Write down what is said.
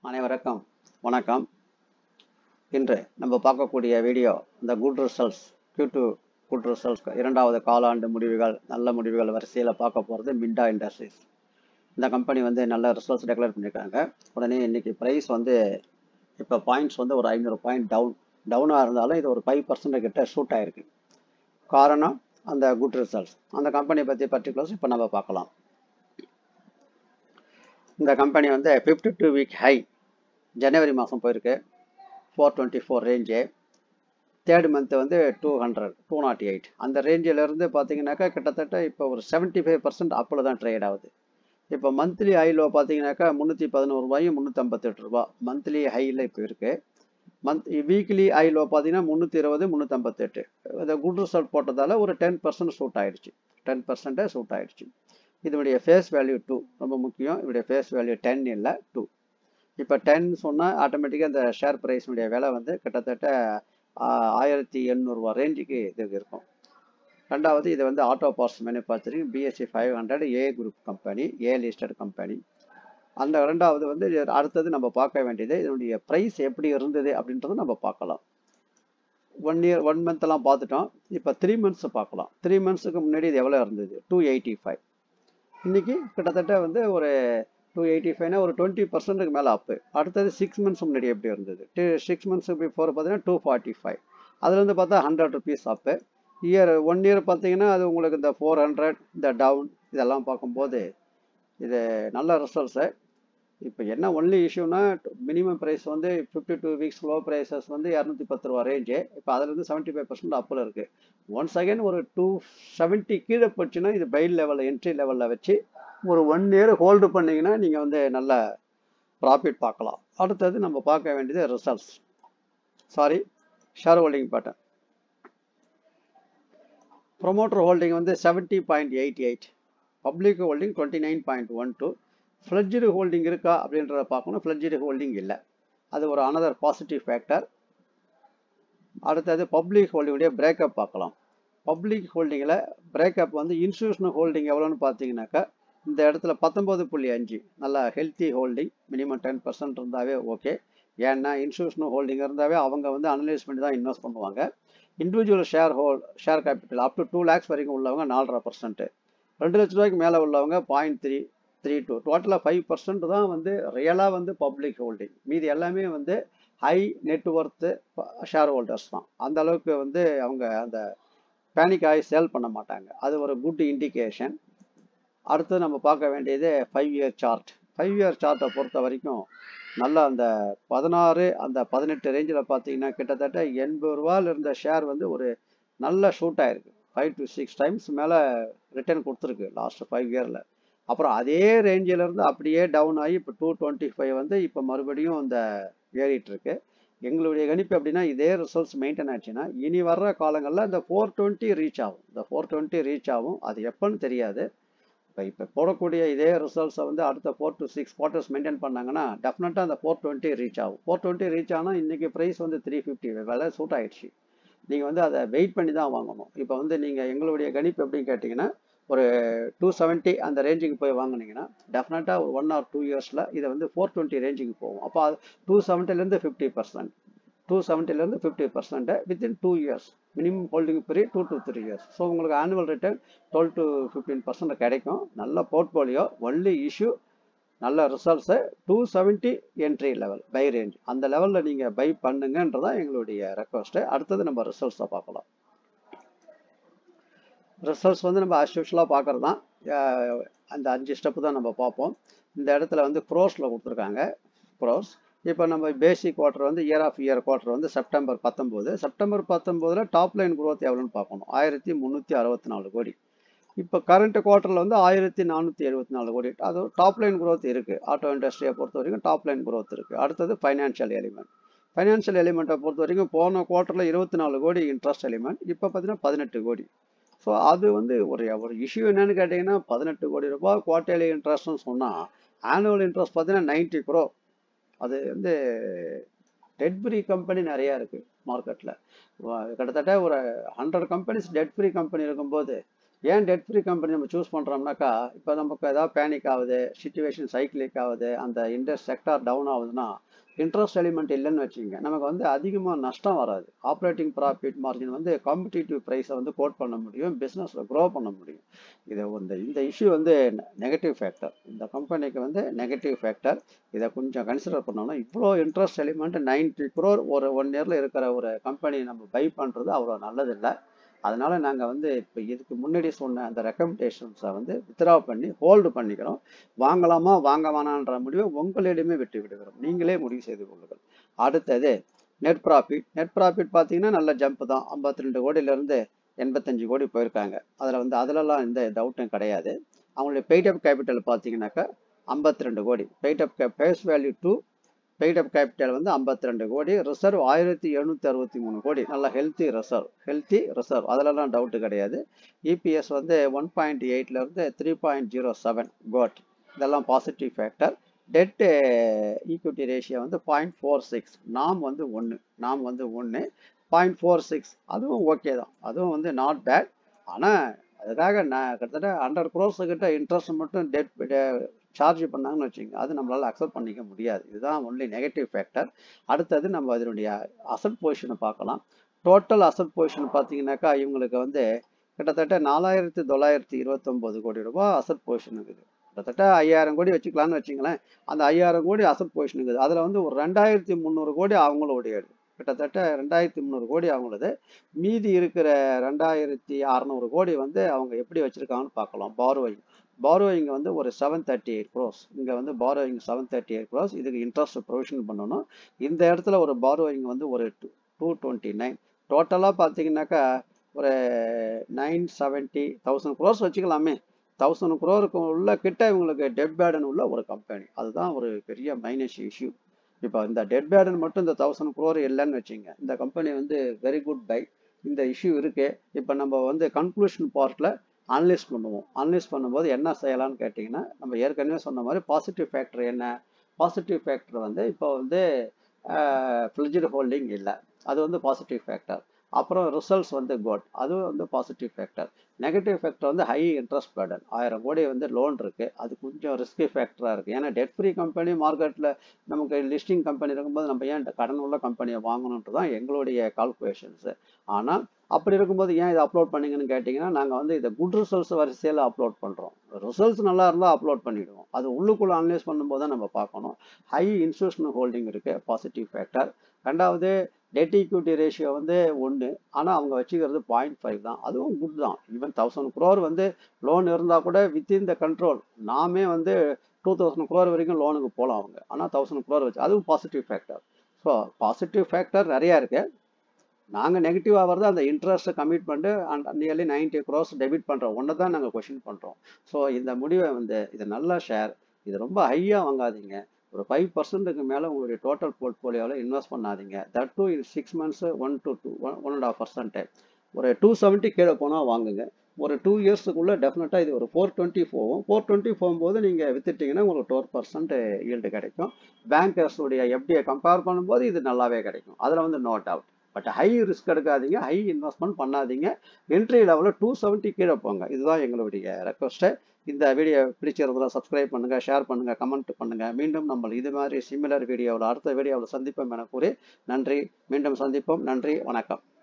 அனைவருக்கும் வணக்கம் இன்று நம்ம பார்க்கக்கூடிய வீடியோ இந்த good results Q2 two good results இரண்டாவது காலாண்டு முடிவுகள் நல்ல முடிவுகள் வரிசையில் பார்க்க போகிறது மிண்டா இண்டஸ்ட்ரீஸ் இந்த கம்பெனி வந்து நல்ல ரிசல்ட்ஸ் டெக்ளேர் பண்ணியிருக்காங்க உடனே இன்னைக்கு ப்ரைஸ் வந்து இப்போ பாயிண்ட்ஸ் வந்து ஒரு ஐநூறு பாயிண்ட் டவுன் டவுனாக இருந்தாலும் இது ஒரு ஃபைவ் பர்சன்ட் கிட்ட ஷூட் ஆயிருக்கு காரணம் அந்த குட் ரிசல்ட்ஸ் அந்த கம்பெனி பற்றி பர்டிகுலர்ஸ் இப்போ நம்ம பார்க்கலாம் இந்த கம்பெனி வந்து ஃபிஃப்டி டூ வீக் ஹை ஜனவரி மாதம் போயிருக்கு four twenty four range third month வந்து two hundred to two naught eight ரேஞ்சிலேருந்து பார்த்தீங்கன்னாக்கா கிட்டத்தட்ட இப்போ ஒரு செவன்ட்டி ஃபைவ் பர்சன்ட் அப்பில் தான் ட்ரேட் ஆகுது இப்போ மந்த்லி ஹையில் பார்த்தீங்கன்னாக்கா முந்நூற்றி பதினோரு ரூபாயும் முந்நூற்றம்பத்தெட்டு ரூபா மந்த்லி ஹையில் இப்போ இருக்குது மந்த் வீக்லி ஹையில் பார்த்தீங்கன்னா முந்நூற்றி இருபது முந்நூற்றம்பத்தெட்டு இந்த குட் ரிசல்ட் போட்டதால் ஒரு டென் பர்சன்ட் சூட் ஆயிடுச்சு டென் பர்சன்ட்டே சூட் ஆயிடுச்சு இதனுடைய ஃபேஸ் வேல்யூ டூ ரொம்ப முக்கியம் இதனுடைய ஃபேஸ் வேல்யூ டென் இல்லை டூ இப்போ டென் சொன்னால் ஆட்டோமேட்டிக்காக இந்த ஷேர் ப்ரைஸினுடைய விலை வந்து கிட்டத்தட்ட ஆஹ், ஆயிரத்தி எண்ணூறுரூவா ரேஞ்சுக்கு இது இருக்கும் ரெண்டாவது இது வந்து auto parts manufacturing BSE five hundred A group company A listed company அந்த ரெண்டாவது வந்து இது அடுத்தது நம்ம பார்க்க வேண்டியது இதனுடைய ப்ரைஸ் எப்படி இருந்தது அப்படின்றத நம்ம பார்க்கலாம் ஒன் இயர் ஒன் மந்த்லாம் பார்த்துட்டோம் இப்போ த்ரீ மந்த்ஸ் பார்க்கலாம் த்ரீ மந்த்ஸுக்கு முன்னாடி இது எவ்வளோ இருந்தது டூ எயிட்டி ஃபைவ் இன்னைக்கு கிட்டத்தட்ட வந்து ஒரு டூ எயிட்டி ஃபைவ்னா ஒரு டுவெண்ட்டி பர்சன்ட்டுக்கு மேலே அப்பு அடுத்தது சிக்ஸ் மந்த்ஸ் முன்னாடி எப்படி இருந்தது டூ சிக்ஸ் மந்த்ஸ் பிஃபோர் பார்த்தீங்கன்னா டூ ஃபார்ட்டி ஃபைவ் அதுலேருந்து பார்த்தா hundred rupees up year one year பார்த்தீங்கன்னா அது உங்களுக்கு இந்த ஃபோர் ஹண்ட்ரட் இந்த டவுன் இதெல்லாம் பார்க்கும்போது இது நல்ல ரிசல்ட்ஸு இப்போ என்ன ஒன்லி இஷ்யூனா மினிமம் ப்ரைஸ் வந்து fifty two weeks low prices வந்து இரநூத்தி பத்து ரூபா ரேஞ்சு இப்போ அதுலேருந்து செவன்ட்டி ஃபைவ் பர்சன்ட் அப்பில் இருக்குது ஒன்ஸ் அகைன் ஒரு டூ செவன்ட்டி கீழே போச்சுன்னா இது பைல் லெவலில் என்ட்ரி லெவலில் வச்சு ஒரு ஒன் இயர் ஹோல்டு பண்ணீங்கன்னா நீங்கள் வந்து நல்ல ப்ராஃபிட் பார்க்கலாம் அடுத்தது நம்ம பார்க்க வேண்டியது results sorry share holding pattern promoter holding வந்து seventy point eight eight public holding twenty nine point one two pledged holding இருக்கா அப்படின்றத பார்க்கணும் ஃப்ளட்ஜடு ஹோல்டிங் இல்லை அது ஒரு அனதர் பாசிட்டிவ் ஃபேக்டர் அடுத்தது பப்ளிக் ஹோல்டிங்குடைய பிரேக்கப் பார்க்கலாம் பப்ளிக் ஹோல்டிங்கில் பிரேக்கப் வந்து இன்ஸ்டியூஷனல் ஹோல்டிங் எவ்வளோன்னு பார்த்தீங்கன்னாக்கா இந்த இடத்துல பத்தொம்பது புள்ளி அஞ்சு நல்லா healthy holding minimum ten percent இருந்தாவே ஓகே ஏன்னா இன்ஸ்டியூஷனல் ஹோல்டிங் இருந்தாவே அவங்க வந்து அனலைஸ் பண்ணி தான் இன்வெஸ்ட் பண்ணுவாங்க individual share whole share capital up to two lakhs வரைக்கும் உள்ளவங்க நாலரை பர்சன்ட்டு ரெண்டு லட்ச ரூபாய்க்கு மேலே உள்ளவங்க பாயிண்ட் த்ரீ த்ரீ டூ டோட்டலாக ஃபைவ் பர்சன்ட் தான் வந்து ரியலாக வந்து பப்ளிக் ஹோல்டிங் மீதி எல்லாமே வந்து ஹை நெட்ஒர்த்து ஷேர் ஹோல்டர்ஸ் தான் அந்த அளவுக்கு வந்து அவங்க அந்த பேனிக் ஆகி சேல் பண்ண மாட்டாங்க அது ஒரு குட் இண்டிகேஷன் அடுத்து நம்ம பார்க்க வேண்டியது five year chart five year சார்ட்டை பொறுத்த வரைக்கும் நல்லா அந்த பதினாறு அந்த பதினெட்டு ரேஞ்சில் பார்த்தீங்கன்னா கிட்டத்தட்ட எண்பது ரூபாயில் இருந்த ஷேர் வந்து ஒரு நல்ல ஷூட் ஆயிருக்கு ஃபைவ் டு சிக்ஸ் டைம்ஸ் மேலே ரிட்டர்ன் கொடுத்துருக்கு லாஸ்ட் ஃபைவ் இயரில் அப்புறம் அதே ரேஞ்சிலேருந்து அப்படியே டவுன் ஆகி இப்போ டூ டுவெண்ட்டி ஃபைவ் வந்து இப்போ மறுபடியும் இந்த ஏறிட்டு இருக்கு எங்களுடைய கணிப்பு அப்படின்னா இதே ரிசல்ட்ஸ் மெயின்டைன் ஆச்சுன்னா இனி வர்ற காலங்களில் இந்த ஃபோர் டுவெண்ட்டி ரீச் ஆகும் இந்த ஃபோர் டுவெண்ட்டி ரீச் ஆகும் அது எப்போன்னு தெரியாது இப்போ இப்போ போடக்கூடிய இதே ரிசல்ட்ஸை வந்து அடுத்த four to six quarters maintain பண்ணாங்கன்னா டெஃபினட்டாக அந்த ஃபோர் டுவெண்ட்டி ரீச் ஆகும் ஃபோர் டுவெண்ட்டி ரீச் ஆனால் இன்றைக்கி ப்ரைஸ் வந்து த்ரீ ஃபிஃப்டி விலை சூட் ஆயிடுச்சு நீங்கள் வந்து அதை வெயிட் பண்ணி தான் வாங்கணும் இப்போ வந்து நீங்கள் எங்களுடைய கணிப்பு எப்படின்னு கேட்டிங்கன்னா ஒரு டூ செவன்ட்டி அந்த ரேஞ்சுக்கு போய் வாங்குனீங்கன்னா டெஃபினட்டாக ஒரு ஒன் ஆர் டூ இயர்ஸில் இதை வந்து ஃபோர் டுவெண்ட்டி ரேஞ்சுக்கு போகும் அப்போ அது டூ செவன்ட்டிலேருந்து ஃபிஃப்டி பர்சன்ட் டூ செவன்ட்டிலேருந்து fifty percent within two years minimum holding period two to three years so உங்களுக்கு annual return twelve to fifteen percent கிடைக்கும் நல்ல போர்ட்ஃபோலியோ ஒன்லி இஷ்யூ நல்ல results two seventy entry level buy range அந்த லெவலில் நீங்கள் by பண்ணுங்கன்றதான் எங்களுடைய request அடுத்தது நம்ம ரிசல்ட்ஸை பார்க்கலாம் ரிசல்ட்ஸ் வந்து நம்ம அஸ்யூஷலாக பார்க்குறது தான் அஹ் அந்த அஞ்சு ஸ்டெப்பு தான் நம்ம பார்ப்போம் இந்த இடத்துல வந்து க்ரோஸில் கொடுத்துருக்காங்க க்ரோஸ் இப்போ நம்ம பேசிக் குவார்ட்டர் வந்து இயர் ஆஃப் இயர் குவார்ட்டர் வந்து செப்டம்பர் பத்தொம்போது செப்டம்பர் பத்தொம்போதில் டாப் லைன் growth எவ்வளோன்னு பார்க்கணும் ஆயிரத்தி முந்நூற்றி அறுபத்தி நாலு கோடி இப்போ கரண்ட் குவார்ட்டரில் வந்து ஆயிரத்தி நானூற்றி எழுபத்தி நாலு கோடி அது டாப் லைன் growth இருக்குது ஆட்டோ இண்டஸ்ட்ரியை பொறுத்த வரைக்கும் டாப் லைன் growth இருக்குது அடுத்தது ஃபைனான்ஷியல் எலிமெண்ட் ஃபைனான்ஷியல் எலிமெண்ட்டை பொறுத்த வரைக்கும் போன குவார்ட்டரில் இருபத்தி நாலு கோடி இன்ட்ரெஸ்ட் எலிமெண்ட் இப்போ பார்த்தீங்கன்னா பதினெட்டு கோடி ஸோ அது வந்து ஒரு ஒரு இஷ்யூ என்னன்னு கேட்டிங்கன்னா பதினெட்டு கோடி ரூபாய் குவார்டர்லி இன்ட்ரெஸ்ட்னு சொன்னால் ஆனுவல் இன்ட்ரெஸ்ட் பார்த்தீங்கன்னா நைன்ட்டி க்ரோ அது வந்து டெட் ஃப்ரீ கம்பெனி நிறையா இருக்குது மார்க்கெட்டில் கிட்டத்தட்ட ஒரு hundred companies debt free company இருக்கும்போது ஏன் டெட் ஃப்ரீ கம்பெனி நம்ம சூஸ் பண்ணுறோம்னாக்கா இப்போ நமக்கு ஏதாவது பேனிக் ஆகுது சுச்சுவேஷன் சைக்கிளிக் ஆகுது அந்த இண்டஸ்ட் செக்டார் டவுன் ஆகுதுன்னா இன்ட்ரெஸ்ட் எலிமெண்ட் இல்லைன்னு வச்சுக்கோங்க நமக்கு வந்து அதிகமாக நஷ்டம் வராது ஆப்ரேட்டிங் ப்ராஃபிட் மார்ஜின் வந்து காம்படிட்டிவ் ப்ரைஸை வந்து கோட் பண்ண முடியும் பிஸ்னஸில் க்ரோ பண்ண முடியும் இது இந்த இந்த இஷ்யூ வந்து நெகட்டிவ் ஃபேக்டர் இந்த கம்பெனிக்கு வந்து நெகட்டிவ் ஃபேக்டர் இதை கொஞ்சம் கன்சிடர் பண்ணணும் இவ்வளோ இன்ட்ரெஸ்ட் எலிமெண்ட் நைன்டி குரோர் ஒரு ஒன் இயரில் இருக்கிற ஒரு கம்பெனி நம்ம பை பண்ணுறது அவ்வளோ நல்லதில்லை அதனால நாங்கள் வந்து இப்போ இதுக்கு முன்னாடி சொன்ன அந்த ரெக்கமெண்டேஷன்ஸை வந்து வித்ரா பண்ணி ஹோல்டு பண்ணிக்கிறோம் வாங்கலாமா வாங்க வேணான்ற முடிவை உங்களிடமே விட்டு விடுகிறோம் நீங்களே முடிவு செய்து கொள்ளுங்கள் அடுத்தது நெட் ப்ராஃபிட் நெட் ப்ராஃபிட் பார்த்தீங்கன்னா நல்ல ஜம்ப் தான் ஐம்பத்தி ரெண்டு கோடியிலேருந்து எண்பத்தஞ்சு கோடி போயிருக்காங்க அதில் வந்து அதிலலாம் எந்த டவுட்டும் கிடையாது அவங்களுடைய பெய்ட் அப் கேபிட்டல் பார்த்தீங்கன்னாக்கா ஐம்பத்தி ரெண்டு கோடி பெய்ட் அப் கே face value two paid up capital வந்து ஐம்பத்தி ரெண்டு கோடி ரிசர்வ் ஆயிரத்தி எழுநூற்றி அறுபத்தி மூணு கோடி நல்லா ஹெல்த்தி ரிசர்வ் ஹெல்த்தி ரிசர்வ் அதிலலாம் டவுட்டு கிடையாது இபிஎஸ் வந்து ஒன் பாயிண்ட் எயிட்லேருந்து three point zero seven quote இதெல்லாம் positive factor debt equity ratio வந்து பாயிண்ட் ஃபோர் சிக்ஸ் நாம் வந்து ஒன்று நாம் வந்து ஒன்று பாயிண்ட் ஃபோர் சிக்ஸ் அதுவும் ஓகே தான் அதுவும் வந்து நாட் பேட் ஆனால் அதுக்காக நான் கிட்டத்தட்ட ஹண்ட்ரட் க்ரோர்ஸ் கிட்ட இன்ட்ரெஸ்ட் மட்டும் டெட் சார்ஜ் பண்ணாங்கன்னு வச்சுக்கோங்க அது நம்மளால் அக்செப்ட் பண்ணிக்க முடியாது இதுதான் ஒன்லி நெகட்டிவ் ஃபேக்டர் அடுத்தது நம்ம அதனுடைய அசட் பொசிஷனை பார்க்கலாம் டோட்டல் அசட் பொசிஷன் பார்த்தீங்கன்னாக்கா இவங்களுக்கு வந்து கிட்டத்தட்ட நாலாயிரத்தி தொள்ளாயிரத்தி இருபத்தொம்போது கோடி ரூபாய் அசட் பொசிஷன் இருக்குது கிட்டத்தட்ட ஐயாயிரம் கோடி வச்சுக்கலான்னு வச்சுங்களேன் அந்த ஐயாயிரம் கோடி அசட் பொசிஷன் இருக்குது அதில் வந்து ஒரு ரெண்டாயிரத்தி முந்நூறு கோடி அவங்களுடைய கிட்டத்தட்ட ரெண்டாயிரத்தி முந்நூறு கோடி அவங்களது மீதி இருக்கிற ரெண்டாயிரத்தி அறநூறு கோடி வந்து அவங்க எப்படி வச்சுருக்காங்கன்னு பார்க்கலாம் பாரோயிங் பாரோயிங் வந்து ஒரு செவன் தேர்ட்டி எயிட் க்ரோஸ் இங்கே வந்து borrowing seven thirty eight crores இதுக்கு இன்ட்ரெஸ்ட் ப்ரொவிஷன் பண்ணணும் இந்த இடத்துல ஒரு பாரோயிங் வந்து ஒரு டூ டூ டுவெண்ட்டி நைன் டோட்டலாக பார்த்தீங்கன்னாக்கா ஒரு நைன் செவன்ட்டி தௌசண்ட் க்ரோஸ் வச்சுக்கலாமே தௌசண்ட் குரோருக்கு உள்ள கிட்ட இவங்களுக்கு டெட் பேர்டன் உள்ள ஒரு கம்பெனி அதுதான் ஒரு பெரிய மைனஸ் இஷ்யூ இப்போ இந்த டெட் பேர்டன் மட்டும் இந்த தௌசண்ட் குரோர் இல்லைன்னு வச்சுங்க இந்த கம்பெனி வந்து வெரி குட் பை இந்த இஷ்யூ இருக்கு இப்போ நம்ம வந்து கன்க்ளூஷன் பார்ட்டில் அனலைஸ் பண்ணுவோம் அனலைஸ் பண்ணும்போது என்ன செய்யலாம்னு கேட்டிங்கன்னா நம்ம ஏற்கனவே சொன்ன மாதிரி பாசிட்டிவ் ஃபேக்டர் என்ன பாசிட்டிவ் ஃபேக்டர் வந்து இப்போ வந்து ஃப்ளிஜ்டு ஹோல்டிங் இல்லை அது வந்து பாசிட்டிவ் ஃபேக்டர் அப்புறம் ரிசல்ட்ஸ் வந்து குட் அதுவும் வந்து பாசிட்டிவ் ஃபேக்டர் நெகட்டிவ் ஃபேக்டர் வந்து ஹை இன்ட்ரெஸ்ட் பேர்டன் ஆயிரம் கோடி வந்து லோன் இருக்குது அது கொஞ்சம் ரிஸ்கி ஃபேக்டராக இருக்குது ஏன்னா டெட் ஃப்ரீ கம்பெனி மார்க்கெட்டில் நமக்கு லிஸ்டிங் கம்பெனி இருக்கும்போது நம்ம ஏன் கடன் உள்ள கம்பெனியை வாங்கணுன்ட்டு தான் எங்களுடைய கால்குலேஷன்ஸு ஆனால் அப்படி இருக்கும்போது ஏன் இதை அப்லோட் பண்ணீங்கன்னு கேட்டிங்கன்னா நாங்கள் வந்து இதை குட் ரிசல்ட்ஸ் வரிசையில் அப்லோட் பண்ணுறோம் ரிசல்ட்ஸ் நல்லா இருந்தால் அப்லோட் பண்ணிவிடுவோம் அது உள்ளுக்குள்ளே அனலைஸ் பண்ணும்போது தான் நம்ம பார்க்கணும் ஹை இன்ஸ்டியூஷனல் ஹோல்டிங் இருக்குது பாசிட்டிவ் ஃபேக்டர் ரெண்டாவது டெட் ஈக்விட்டி ரேஷியோ வந்து ஒன்று ஆனால் அவங்க வச்சுக்கிறது பாயிண்ட் ஃபைவ் தான் அதுவும் குட் தான் ஈவன் தௌசண்ட் குரோர் வந்து லோன் இருந்தால் கூட வித்தின் த கண்ட்ரோல் நாமே வந்து டூ தௌசண்ட் குரோர் வரைக்கும் லோனுக்கு போகலாம் அவங்க ஆனால் தௌசண்ட் குரோர் வச்சு அதுவும் positive factor so positive factor நிறையா இருக்குது நாங்கள் நெகட்டிவாக வரது அந்த இன்ட்ரெஸ்ட்டை கமிட் பண்ணிட்டு and nearly ninety crores debit பண்ணுறோம் ஒன்று தான் நாங்கள் கொஷின் பண்ணுறோம் ஸோ இந்த முடிவை வந்து இது நல்ல ஷேர் இது ரொம்ப ஹையாக வாங்காதீங்க ஒரு ஃபைவ் பர்சன்ட்டுக்கு மேலே உங்களுடைய டோட்டல் போர்ட்ஃபோலியோவில் இன்வெஸ்ட் பண்ணாதீங்க that too in six months one to two one one and half percent ஒரு டூ செவன்ட்டி கீழே போனால் வாங்குங்க ஒரு டூ இயர்ஸுக்குள்ளே டெஃபினட்டாக இது ஒரு ஃபோர் டுவெண்ட்டி போகும் ஃபோர் டுவெண்ட்டி போகும்போது நீங்கள் வித்துட்டிங்கன்னா உங்களுக்கு டுவெல் பர்சன்ட் ஈல்டு கிடைக்கும் பேங்கர்ஸுடைய எஃப்டியை கம்பேர் பண்ணும்போது இது நல்லாவே கிடைக்கும் அதில் வந்து no doubt but high risk எடுக்காதீங்க ஹை இன்வெஸ்ட்மெண்ட் பண்ணாதீங்க என்ட்ரி லெவலில் டூ செவன்ட்டி கீழே போங்க இதுதான் எங்களுடைய ரெக்வஸ்ட்டு இந்த வீடியோ பிடிச்சிருந்தா சப்ஸ்கிரைப் பண்ணுங்கள் ஷேர் பண்ணுங்கள் கமெண்ட் பண்ணுங்கள் மீண்டும் நம்ம இது மாதிரி சிமிலர் வீடியோவில் அடுத்த வீடியோவில் சந்திப்போம் என கூறி நன்றி மீண்டும் சந்திப்போம் நன்றி வணக்கம்